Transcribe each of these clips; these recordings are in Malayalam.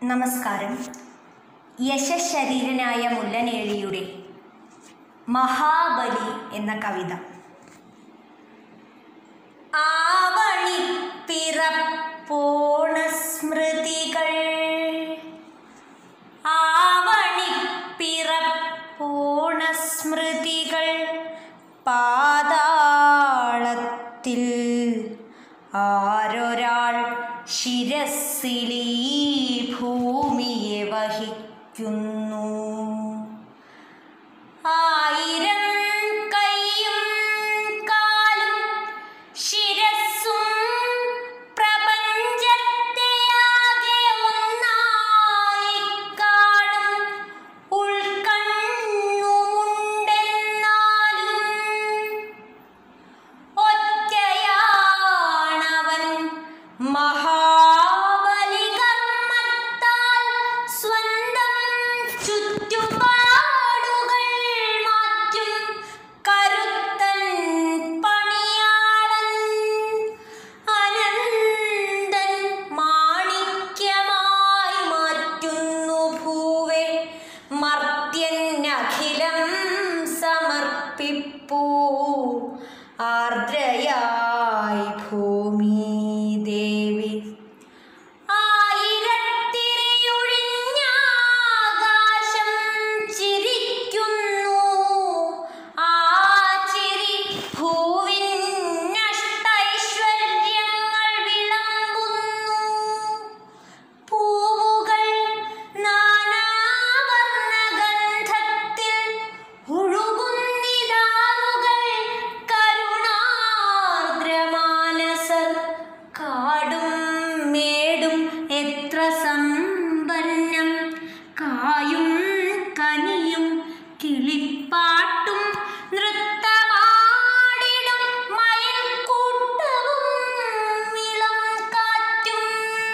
നമസ്കാരം യശശരീരനായ മുല്ലനേഴിയുടെ മഹാബലി എന്ന കവിത ആവണിപ്പിറപ്പോണ സ്മൃതികൾ ആവണിപ്പിറപ്പോണ സ്മൃതികൾ പാതാളത്തിൽ ആരൊരാൾ ശിരസിലീ ഭൂമിയെ വഹിക്കുന്നു ആയിരം കൈയും കാലും ശിരസ്സും പ്രപഞ്ചത്തെയാകെ ഒന്നായി കാണും ഉൾക്കണ്ണുമുണ്ടെന്നാലും ഒറ്റയാണവൻ മഹാബലി കർമ്മത്താൽ സ്വന്തം ചുറ്റുപാടുകൾ മാറ്റും കരുത്തൻ പണിയാളൻ അനന്തൻ മാണിക്യമായി മാറ്റുന്നു ഭൂവെ മർത്യനഖിലം സമർപ്പിപ്പൂ ആർദ്രയായി ഭൂമി ദേവി ആയിരത്തിരിയൊഴിഞ്ഞാകാശം ചിരിക്കുന്നു ആ ചിരി ഭൂവിനഷ്ടൈശ്വര്യങ്ങൾ വിളമ്പുന്നു പൂവുകൾ നാനാവർണ്ണഗന്ധത്തിൽ ഒഴുകുന്നിതാറുകൾ കരുണാർദ്രമാനസർ കാടും മേടും എത്ര സമ്പന്നം കായും കനിയും കിളിപ്പാട്ടും നൃത്തമാടിടും മയിൽക്കൂട്ടവും ഇളം കാറ്റും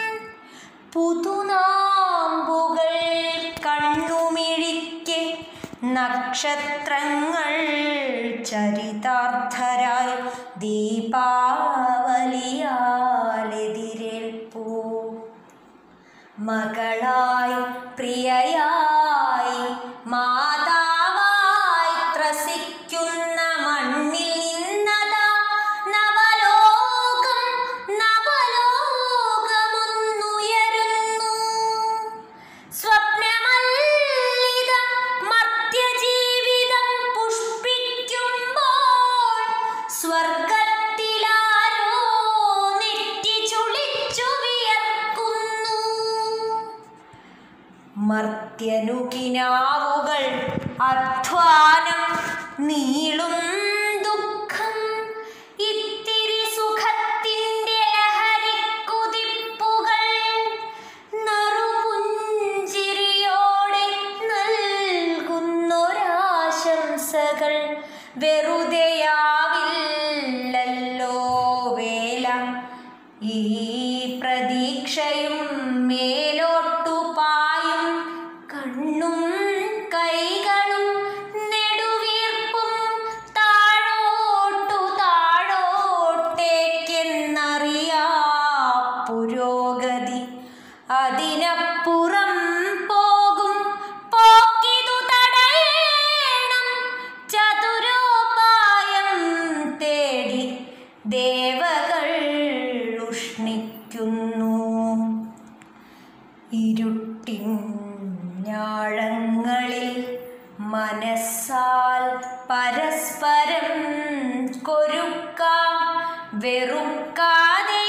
പുതുനാമ്പുകൾ കണ്ണുമിഴിക്കെ നക്ഷത്രങ്ങൾ ചരിതാർത്ഥരായി ദീപാവലിയാലെതിരേൽപ്പൂ മകളായി പ്രിയയായി മാതാവായി ത്രസിക്കുന്ന മണ്ണിൽ നിന്നതാ നവലോകം നവലോകമൊന്നുയരുന്നു സ്വപ്നമല്ലിത മർത്യജീവിതം പുഷ്പിക്കുമ്പോൾ സ്വർഗത്തിലാരോ നെറ്റി ചുളിച്ചു വിയർക്കുന്നു മർത്യനു കിനാവുകൾ അധ്വാനം നീളും ദുഃഖം ഇത്തിരി സുഖത്തിൻ്റെ ലഹരിക്കുതിപ്പുകൾ നറുപുഞ്ചിരിയോടെ നൽകുന്നൊരാശംസകൾ വെറുതെയാവില്ലല്ലോ വേല ഈ പ്രതീക്ഷയും മേലോട്ടു പായും കണ്ണും കൈകളും നെടുവീർപ്പും താഴോട്ടു താഴോട്ടേക്കെന്നറിയാ പുരോഗതി അതിനപ്പുറം പോകും പോക്കിതു തടയണം ചതുരോപായം തേടി ദേവകൾ ഉഷ്ണിക്കുന്നു ഇരുട്ടിൻ ഞാഴങ്ങളിൽ മനസ്സാൽ പരസ്പരം കൊരുക്കാം വെറുക്കാതെ